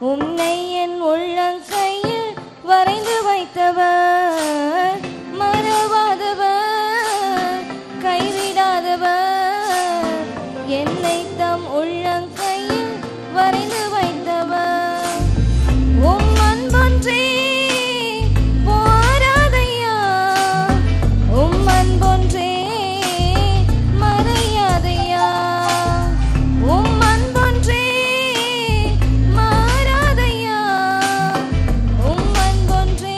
உன்னை என் உள்ளங்கையில் வரைந்து வைத்தவர் மறவாதவர் கைவிடாதவர் என்னை தம் உள்ளங்கையில் வரைந்து வைத்தவர் உம் அன்பொன்றே போராதையா உம் அன்பொன்றே மறையாதையா உம் அன்பொன்றே மாறாதையா உம் அன்பொன்றே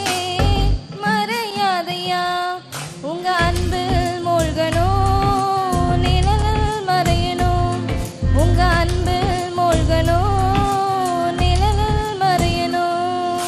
மறையாதையா உங்க அன்பில் மூழ்கணும் நிழலில் மறையணும் உங்க அன்பில் மூழ்கணும் நிழலில் மறையணும்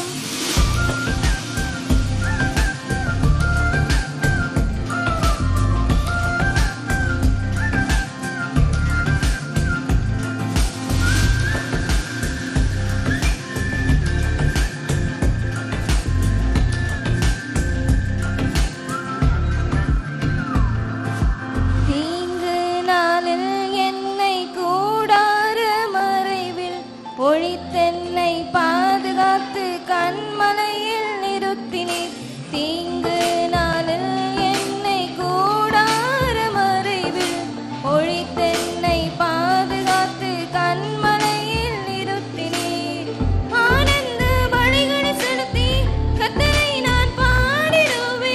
தீங்கு நாளில் என்னை கூடார மறைவில் ஒழித்தென்னை பாதுகாத்து கண்மலையில் நிறுத்தினீர் தீங்கு நாளில் என்னை கூடார மறைவில் ஒழித்தென்னை பாதுகாத்து கண்மலையில் நிறுத்தினீர் ஆனந்த பலிகளை செலுத்தி கத்தரை நான் பாடிடுவேன்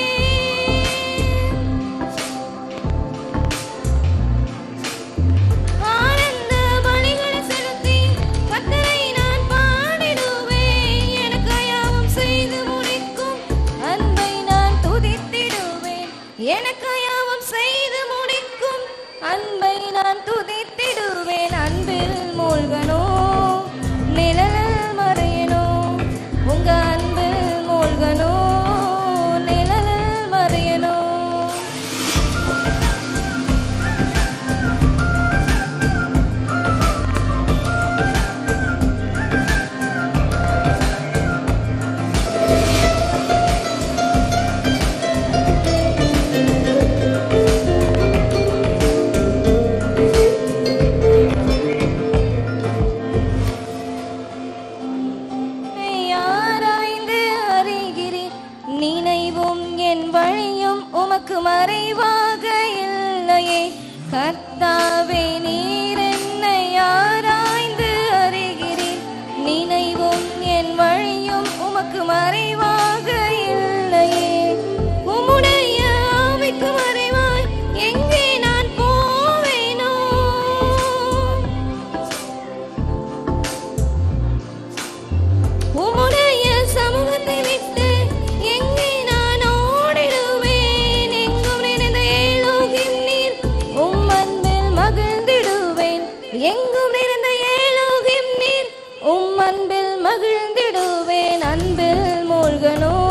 ஆனந்த பலிகளை செலுத்தி கர்த்தரை நான் பாடிடுவேன் எனக்கு யாவும் செய்து முடிக்கும் அன்பை நான் துதித்திடுவேன் எனக்கு யாவும் செய்து முடிக்கும் அன்பை நான் துதித்திடுவேன் அன்பில் மூழ்கணும் நிழலில் மறையணும் உங்க அன்பில் மூழ்கணும் நிழலில் மறையணும் ஆராய்ந்து அறிகிறீர் நினைவும் என் வழியும் உமக்கு மறைவாக இல்லையே கர்த்தாவே நீர் என்னை ஆராய்ந்து அறிகிறீர் நினைவும் என் வழியும் உமக்கு மறைவாக இல்லையே உம்முடைய ஆவிக்கு மறைவாய் எங்கே நான் போவேனோ உம்முடைய சமூகத்தை விட்டு எங்கே நான் ஓடிடுவேன் எங்கும் நிறைந்த ஏலோகின் நீர் உம் அன்பில் மகிழ்ந்திடுவேன் எங்கும் நிறைந்த ஏலோகின் நீர் உம் அன்பில் மகிழ்ந்திடுவேன் அன்பில் மூழ்கணும்